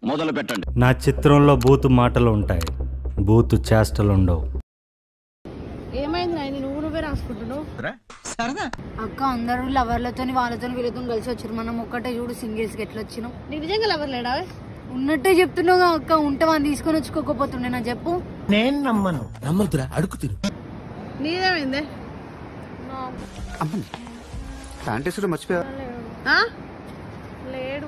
మొదలు పెట్టండి నా చిత్రంలో బూతు మాటలు ఉంటాయి బూతు చేష్టలు ఉండవు ఏమైంది నాయని నువ్వు నువ్వే రాసుకుంటున్నావు అక్క అందరూ లవర్లతో వాళ్ళతో వీళ్ళతో కలిసి వచ్చారు మనం ఒక్కటే చూడు సింగిల్స్ కి ఎట్లా వచ్చినాం నీకు నిజంగా లవర్ లేడా ఉన్నట్టే చెప్తున్నావు కదా అక్క ఉంటే వాళ్ళు తీసుకొని వచ్చుకోకపోతుండే నా చెప్పు నమ్మద్దురా అడుగు తిరు నీదేమైందే ప్యాంటీసులు మర్చిపోయా ఆ? లేడు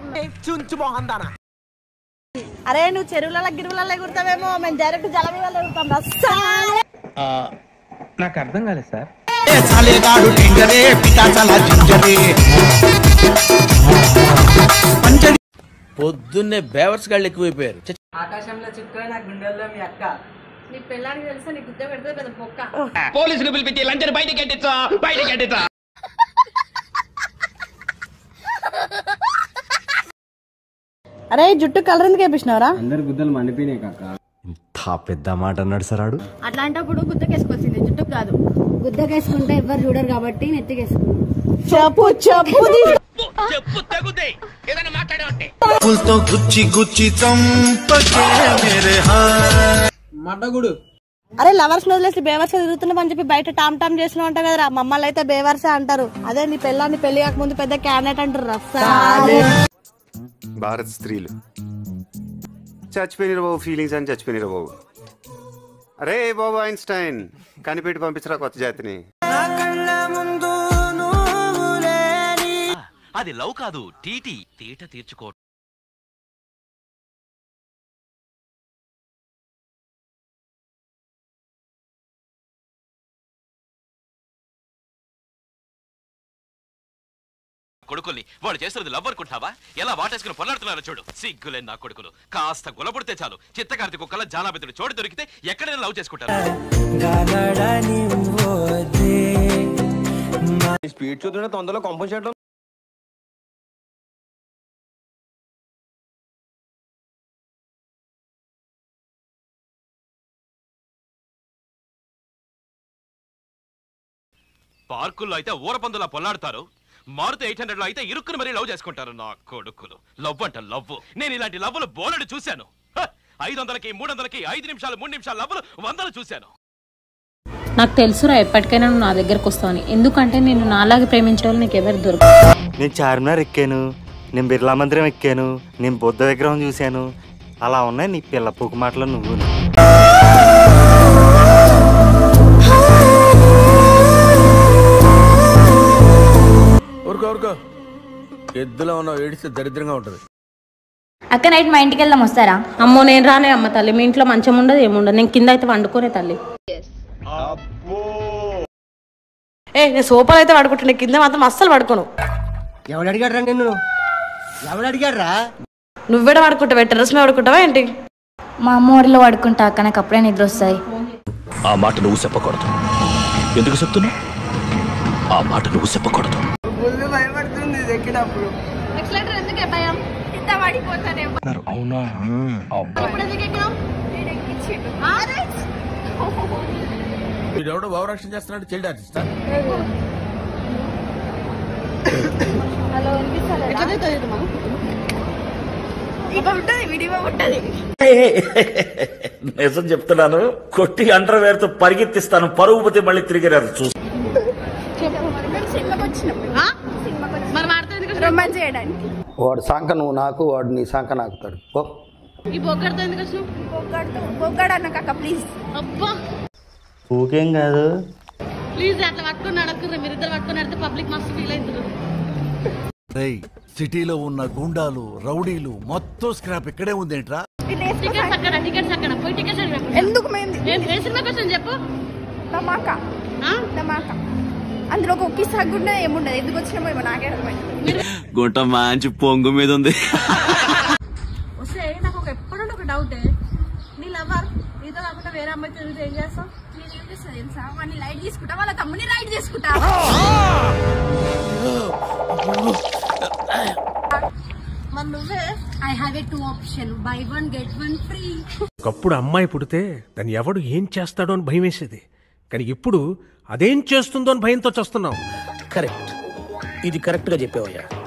అరే నువ్వు చెరువులలో గిరువులలో ఎగురుతావేమో మేము డైరెక్ట్ జలం మీద ఎగురుతాం రస్సా నాకు అర్థం కాలేదు సార్ పొద్దున్నే బేవర్స్ గాళ్ళు ఎక్కువైపోయారు చ్చ, నీ పిల్లానికి తెలుసా నీ గుద్ద పెడితే పెద్ద పొక్క పోలీసులు పిలిపించి లంచం బయటికి ఎట్టించా బయటికి ఎట్టించా అరే జుట్టు కలర్ ఎందుకు వేపించినావరా ఇంత పెద్ద మాట అన్నాడు సరాడు అట్లాంటప్పుడు గుద్దకేసుకోవాల్సింది జుట్టుకు కాదు గుద్దకేసుకుంటే ఎవరు చూడరు కాబట్టి నెత్తికేసుకున్నాం చెప్పు చెప్పు చెప్పు తగుదే ఏదైనా మాట్లాడే ఉంటే మడ్డగుడు అరే లవర్స్ వదిలేసి బేవర్స్ తిరుగుతున్నామని చెప్పి బయట టామ్ టామ్ చేసిన ఉంటావు కదరా మమ్మల్ని అయితే బేవర్సే అంటారు అదే నీ పెళ్ళాన్ని పెళ్లి కాకముందు పెద్ద క్యాండిడేట్ అంటారు రస్సా భారత స్త్రీలు చచ్చిపోయినారు బాబు ఫీలింగ్స్ అని చచ్చిపోయినారు బాబు అరే బాబు ఐన్స్టైన్ కనిపెట్టి పంపించరా కొత్త జాతిని అది లవ్ కాదు టీటీ తీట తీర్చుకో కొడుకుల్ని వాడు చేస్తున్నది లవ్ అనుకుంటావా ఎలా వాటేసుకుని పొల్లాడుతున్నారో చూడు సిగ్గులే నా కొడుకులు కాస్త గులపడితే చాలు చిత్తకార్తి కుక్కల జాలాబెత్తుడు చోటు దొరికితే ఎక్కడైనా లవ్ చేసుకుంటారు స్పీడ్ చూస్తుంటే తొందరలో కంపోజ్ చేయడం పార్కుల్లో అయితే ఊరపందులా పొల్లాడతారు మారుతి ఎయిట్ హండ్రెడ్ లో అయితే ఇరుక్కుని మరీ లవ్ చేసుకుంటారు నా కొడుకులు లవ్ అంట లవ్ నేను ఇలాంటి లవ్లు బోలెడు చూశాను హ! ఐదు వందలకి మూడు వందలకి ఐదు నిమిషాలు మూడు నిమిషాలు లవ్లు వందలు చూశాను నాకు తెలుసురా ఎప్పటికైనా నువ్వు నా దగ్గరకు వస్తావని ఎందుకంటే నేను నాలాగే ప్రేమించే వాళ్ళు నీకు ఎవరు దొరకదు నేను చార్మినార్ ఎక్కాను నేను బిర్లా మందిరం ఎక్కాను నేను బుద్ధ విగ్రహం చూశాను అలా ఉన్నాయి నీ పిల్ల పూకు మాటలు నువ్వు ఊరుకో ఊరుకో ఎద్దులో ఉన్న ఏడిస్తే దరిద్రంగా ఉంటది అక్క నైట్ మా ఇంటికి వెళ్దాం వస్తారా అమ్మో నేను రానే అమ్మ తల్లి మీ ఇంట్లో మంచం ఉండదు ఏముండదు నేను కింద అయితే వండుకోనే తల్లి ఏ నేను సోఫాలు అయితే పడుకుంటున్నా కింద మాత్రం అస్సలు పడుకోను ఎవడు అడిగాడ్రా నిన్ను ఎవడు అడిగాడ్రా నువ్వేడ పడుకుంటావా టెర్రస్ మీద పడుకుంటావా ఏంటి మా అమ్మ ఊరిలో పడుకుంటా అక్క నాకు అప్పుడే నిద్ర వస్తాయి ఆ మాట నువ్వు చెప్పకూడదు ఎందుకు చెప్తున్నా ఆ మాట నువ్వు చెప్పకూడదు వీడెవడో భావరక్షణ చేస్తున్నాడు చైల్డ్ ఆర్టిస్టా నిజం చెప్తున్నాను కొట్టి అండర్వేర్ తో పరిగెత్తిస్తాను పరుగు పోతే మళ్ళీ తిరిగి రాదు చూసి మరి వాడితో ఎందుకు రొమాన్స్ చేయడానికి వాడు సంక నువ్వు నాకు వాడు నీ సంక నాకుతాడు ఓ ఈ బొగ్గడితో ఎందుకు వచ్చినావు పొగ్గాడు అన్నక్క ప్లీజ్ అబ్బా ఊకేం కాదు ప్లీజ్ అట్లా పట్టుకొని నడకుర్రు మీరు ఇద్దరు పట్టుకొని నడితే పబ్లిక్ మస్తు ఫీల్ అవుతుంది సిటీలో ఉన్న గుండాలు రౌడీలు మొత్తం స్క్రాప్ ఇక్కడే ఉందేంట్రా టికెట్స్ అక్కడ టికెట్స్ అక్కడ పోయి టికెట్స్ అడిగిన ఎందుకు మేము ఏం ఏ సినిమాకి వచ్చాను చెప్పు టమాకా ఆ? టమాకా అందులో ఒక ఒక్కి సగ్గుండే ఏముండదు ఎందుకు వచ్చినామో ఏమో నాకే అర్థమైంది గుంట మంచి పొంగు మీద ఉంది వస్తే నాకు ఒక ఎప్పుడు ఒక డౌట్ నీ లవర్ నీతో కాకుండా వేరే అమ్మాయి తిరిగితే ఏం చేస్తావు నేనేం చేస్తా తెలుసా వాడిని లైట్ తీసుకుంటా వాళ్ళ తమ్ముని లైట్ తీసుకుంటా మరి నువ్వే I have a two option buy one get one free ఒకప్పుడు అమ్మాయి పుడితే దాన్ని ఎవడు ఏం చేస్తాడో అని భయం వేసేది కానీ ఇప్పుడు అదేం చేస్తుందో అని భయంతో చేస్తున్నావు కరెక్ట్ ఇది కరెక్ట్ గా చెప్పావయ్యా